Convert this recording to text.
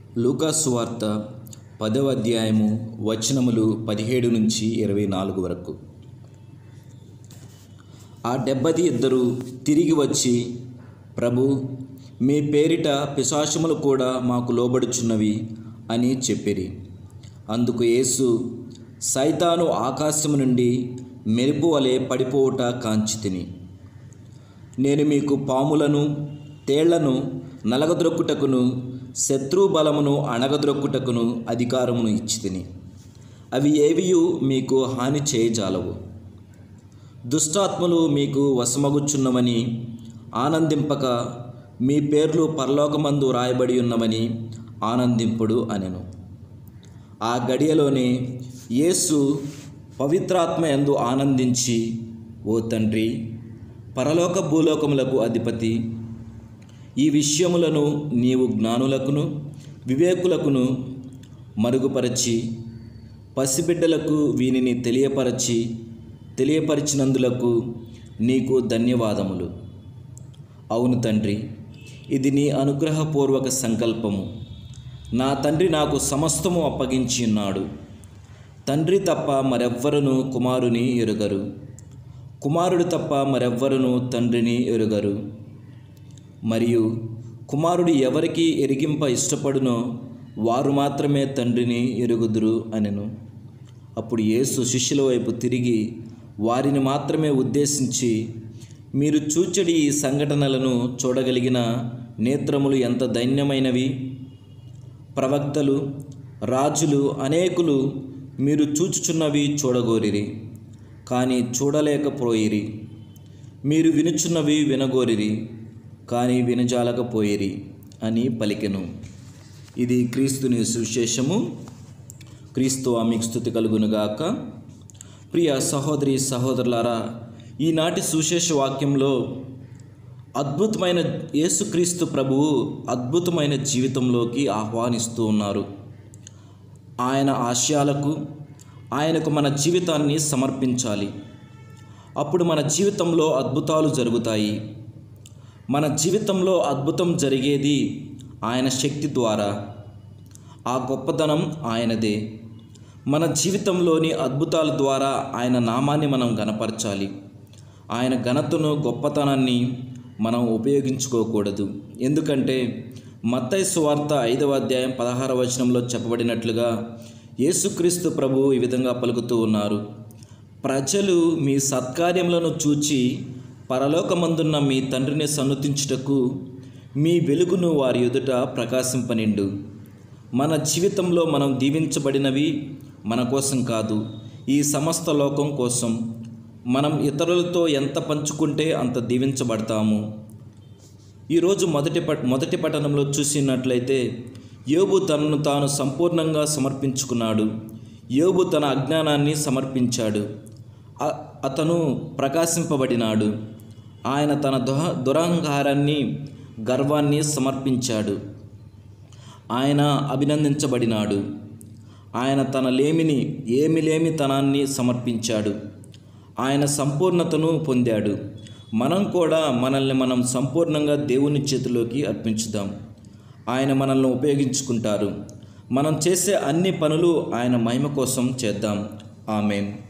లూకాసు వార్త పదవ అధ్యాయము వచనములు పదిహేడు నుంచి ఇరవై నాలుగు వరకు ఆ డెబ్బది ఇద్దరు తిరిగి వచ్చి ప్రభు మీ పేరిట పిశాచములు కూడా మాకు లోబడుచున్నవి అని చెప్పిరి అందుకు యేసు సైతాను ఆకాశము నుండి మెరుపు వలె పడిపోవుట కాంచితిని నేను మీకు పాములను తేళ్లను నలగద్రొక్కుటకును శత్రు బలమును అణగద్రొక్కుటకును అధికారమును ఇచ్చితిని అవి ఏవియు మీకు హాని చేయజాలవు దుష్టాత్మలు మీకు వశమగుచున్నవని ఆనందింపక మీ పేర్లు పరలోకమందు రాయబడి ఉన్నవని ఆనందింపుడు అనెను ఆ గడియలోనే యేసు పవిత్రాత్మ యందు ఆనందించి ఓ తండ్రి పరలోక భూలోకములకు అధిపతి ఈ విషయములను నీవు జ్ఞానులకును వివేకులకును మరుగుపరచి పసిబిడ్డలకు వీనిని తెలియపరచి తెలియపరిచినందులకు నీకు ధన్యవాదములు అవును తండ్రి ఇది నీ అనుగ్రహపూర్వక సంకల్పము నా తండ్రి నాకు సమస్తము అప్పగించి ఉన్నాడు తండ్రి తప్ప మరెవ్వరును కుమారుని ఎరుగరు కుమారుడు తప్ప మరెవ్వరును తండ్రిని ఎరుగరు మరియు కుమారుడు ఎవరికి ఎరిగింప ఇష్టపడునో వారు మాత్రమే తండ్రిని ఎరుగుదురు అనెను అప్పుడు యేసు శిష్యుల వైపు తిరిగి వారిని మాత్రమే ఉద్దేశించి మీరు చూచడి ఈ సంఘటనలను చూడగలిగిన నేత్రములు ఎంత దైన్యమైనవి ప్రవక్తలు రాజులు అనేకులు మీరు చూచుచున్నవి చూడగోరిరి కానీ చూడలేకపోయిరి మీరు వినుచున్నవి వినగోరిరి కానీ వినజాలకపోయిరి అని పలికెను ఇది క్రీస్తుని సువిశేషము క్రీస్తు ఆమెకు స్థుతి కలుగునుగాక ప్రియ సహోదరి సహోదరులారా ఈనాటి సుశేష వాక్యంలో అద్భుతమైన యేసుక్రీస్తు ప్రభువు అద్భుతమైన జీవితంలోకి ఆహ్వానిస్తూ ఉన్నారు ఆయన ఆశయాలకు ఆయనకు మన జీవితాన్ని సమర్పించాలి అప్పుడు మన జీవితంలో అద్భుతాలు జరుగుతాయి మన జీవితంలో అద్భుతం జరిగేది ఆయన శక్తి ద్వారా ఆ గొప్పతనం ఆయనదే మన జీవితంలోని అద్భుతాల ద్వారా ఆయన నామాన్ని మనం గనపరచాలి ఆయన ఘనతను గొప్పతనాన్ని మనం ఉపయోగించుకోకూడదు ఎందుకంటే మత్తయి సువార్త ఐదవ అధ్యాయం పదహార వచనంలో చెప్పబడినట్లుగా యేసుక్రీస్తు ప్రభు ఈ విధంగా పలుకుతూ ఉన్నారు ప్రజలు మీ సత్కార్యములను చూచి పరలోకమందున్న మీ తండ్రిని సన్నుతించుటకు మీ వెలుగును వారి ఎదుట ప్రకాశింపనిండు మన జీవితంలో మనం దీవించబడినవి మన కోసం కాదు ఈ సమస్త లోకం కోసం మనం ఇతరులతో ఎంత పంచుకుంటే అంత దీవించబడతాము ఈరోజు మొదటి పట్ మొదటి పట్టణంలో చూసినట్లయితే యోబు తనను తాను సంపూర్ణంగా సమర్పించుకున్నాడు యోబు తన అజ్ఞానాన్ని సమర్పించాడు అ- అతను ప్రకాశింపబడినాడు ఆయన తన దుహ దురహంకారాన్ని గర్వాన్ని సమర్పించాడు ఆయన అభినందించబడినాడు ఆయన తన లేమిని ఏమి లేమితనాన్ని సమర్పించాడు ఆయన సంపూర్ణతను పొందాడు మనం కూడా మనల్ని మనం సంపూర్ణంగా దేవుని చేతిలోకి అర్పించుదాం ఆయన మనల్ని ఉపయోగించుకుంటారు మనం చేసే అన్ని పనులు ఆయన మహిమ కోసం చేద్దాం ఆమెన్